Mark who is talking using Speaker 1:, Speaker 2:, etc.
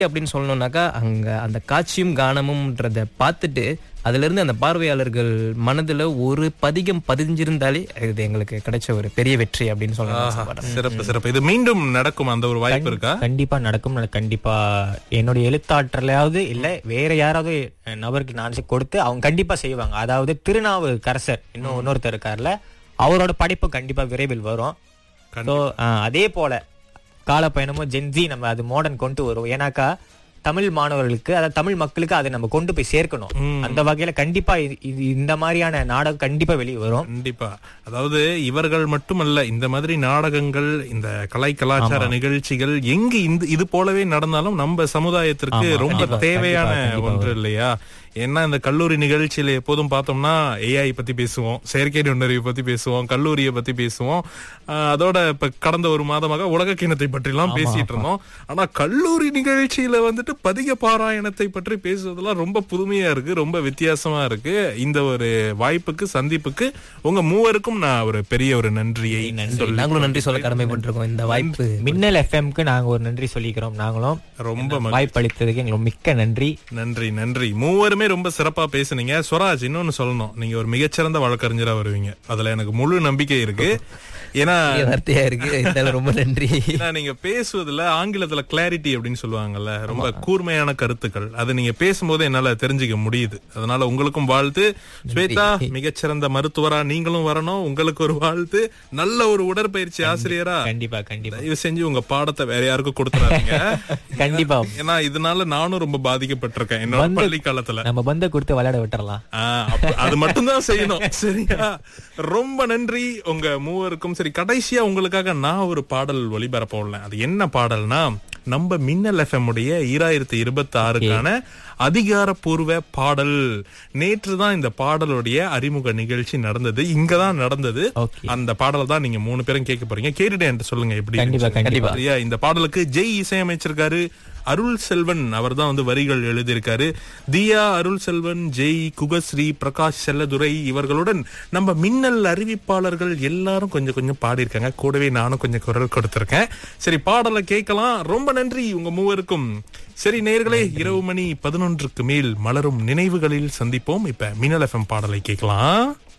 Speaker 1: அப்படின்னு சொல்லணும்னாக்கா அங்க அந்த காட்சியும் கானமும்ன்றத பார்த்துட்டு அதுல இருந்து அந்த பார்வையாளர்கள் மனதுல ஒரு பதிகம் பதிஞ்சிருந்தாலே இது எங்களுக்கு கிடைச்ச ஒரு பெரிய வெற்றி அப்படின்னு சொல்லலாம் ஆசைப்படுறேன்.
Speaker 2: சிறப்பு சிறப்பு இது மீண்டும் நடக்கும் அந்த ஒரு வாய்ப்பு இருக்கா
Speaker 3: கண்டிப்பா நடக்கும் நட- கண்டிப்பா என்னுடைய எழுத்தாற்றலையாவது இல்ல வேற யாராவது அஹ், நபருக்கு நான் கொடுத்து அவங்க கண்டிப்பா செய்வாங்க அதாவது திருநாவுக்கரசர் இன்னும் இன்னொருத்தர் இருக்கார்ல அவரோட படைப்பு கண்டிப்பா விரைவில் வரும் ஸோ அதே போல காலப்பயணமும் ஜென்ஜி நம்ம அது மாடர்ன் கொண்டு வரும் ஏன்னாக்கா தமிழ் மாணவர்களுக்கு அதாவது தமிழ் மக்களுக்கு அதை நம்ம கொண்டு போய் சேர்க்கணும் அந்த வகையில கண்டிப்பா இது இது இந்த மாதிரியான நாடகம் கண்டிப்பா வெளியே வரும்
Speaker 2: கண்டிப்பா அதாவது இவர்கள் மட்டுமல்ல இந்த மாதிரி நாடகங்கள் இந்த கலை கலாச்சார நிகழ்ச்சிகள் எங்க இந்த இது போலவே நடந்தாலும் நம்ம சமுதாயத்திற்கு ரொம்ப தேவையான ஒன்று இல்லையா ஏன்னா இந்த கல்லூரி நிகழ்ச்சியில எப்போதும் பார்த்தோம்னா ஏஐ பத்தி பேசுவோம் செயற்கை நுண்ணறிவு பத்தி பேசுவோம் கல்லூரியை பத்தி பேசுவோம் ஆஹ் அதோட இப்ப கடந்த ஒரு மாதமாக உலக கிணத்தை பற்றி எல்லாம் பேசிட்டு இருந்தோம் ஆனா கல்லூரி நிகழ்ச்சியில வந்துட்டு பதிக பாராயணத்தை பற்றி பேசுவதெல்லாம் ரொம்ப புதுமையா இருக்கு ரொம்ப வித்தியாசமா இருக்கு இந்த ஒரு வாய்ப்புக்கு சந்திப்புக்கு உங்க மூவருக்கும் நான் ஒரு பெரிய ஒரு நன்றியை சொல்லி
Speaker 1: நாங்களும் நன்றி சொல்ல கடமைப்பட்டிருக்கோம் இந்த வாய்ப்பு
Speaker 3: மின்னல் எஃப்எம்க்கு நாங்க ஒரு நன்றி சொல்லிக்கிறோம் நாங்களும்
Speaker 2: ரொம்ப மகிழ்ச்சி.
Speaker 3: வாய்ப்பளித்ததுக்கு எங்களுக்கு மிக்க நன்றி
Speaker 2: நன்றி நன்றி மூவருமே ரொம்ப சிறப்பா பேசுனீங்க ஸ்வராஜ் இன்னொன்னு சொல்லணும் நீங்க ஒரு மிகச்சிறந்த வழக்கறிஞரா வருவீங்க அதுல எனக்கு முழு நம்பிக்கை இருக்கு ஏன்னா
Speaker 1: பெரிய வார்த்தையா இருக்கு இருந்தாலும் ரொம்ப நன்றி
Speaker 2: ஏன்னா நீங்க பேசுவதுல ஆங்கிலத்துல கிளாரிட்டி அப்படின்னு சொல்லுவாங்கல்ல ரொம்ப கூர்மையான கருத்துக்கள் அது நீங்க பேசும்போது என்னால தெரிஞ்சுக்க முடியுது அதனால உங்களுக்கும் வாழ்த்து ஸ்வேதா மிகச்சிறந்த மருத்துவரா நீங்களும் வரணும் உங்களுக்கு ஒரு வாழ்த்து நல்ல ஒரு உடற்பயிற்சி ஆசிரியரா
Speaker 3: கண்டிப்பா கண்டிப்பா
Speaker 2: தயவு செஞ்சு உங்க பாடத்தை வேற யாருக்கும் கொடுத்துறாதீங்க
Speaker 3: கண்டிப்பா
Speaker 2: ஏன்னா இதனால நானும் ரொம்ப பாதிக்கப்பட்டிருக்கேன் என்னோட
Speaker 3: வந்து-
Speaker 2: பள்ளி காலத்துல
Speaker 3: நம்ம பந்த கொடுத்து விளையாட விட்டுறலாம்
Speaker 2: ஆ, அப்ப அது மட்டும்தான் செய்யணும் சரியா ரொம்ப நன்றி உங்க மூவருக்கும் சரி கடைசியா உங்களுக்காக நான் ஒரு பாடல் ஒளிபரப்ப உள்ளேன் அது என்ன பாடல்னா நம்ம மின்னல் எஃப்எம் உடைய ஈராயிரத்தி இருபத்தி ஆறுக்கான அதிகாரப்பூர்வ பாடல் நேற்று தான் இந்த பாடலுடைய அறிமுக நிகழ்ச்சி நடந்தது இங்கதான் நடந்தது
Speaker 3: Okay.
Speaker 2: அந்த பாடல் தான் நீங்க மூணு பேரும் கேட்க போறீங்க கேட்டுட்டு என்கிட்ட சொல்லுங்க எப்படி
Speaker 3: கண்டிப்பா,
Speaker 2: இருந்துச்சுன்னு.
Speaker 3: கண்டிப்பா.
Speaker 2: சரியா இந்த பாடலுக்கு ஜெய் இசையமைச்சிருக்காரு அருள் செல்வன் அவர் தான் வந்து வரிகள் எழுதியிருக்காரு தியா அருள் செல்வன் ஜெய் குகஸ்ரீ பிரகாஷ் செல்லதுரை இவர்களுடன் நம்ம மின்னல் அறிவிப்பாளர்கள் எல்லாரும் கொஞ்சம் கொஞ்சம் பாடியிருக்காங்க கூடவே நானும் கொஞ்சம் குரல் கொடுத்திருக்கேன் சரி பாடலை கேட்கலாம் ரொம்ப நன்றி உங்க மூவருக்கும் சரி நேர்களே இரவு மணி பதினொன்றுக்கு மேல் மலரும் நினைவுகளில் சந்திப்போம் இப்ப மின்னல் எஃப்எம் பாடலை கேட்கலாம்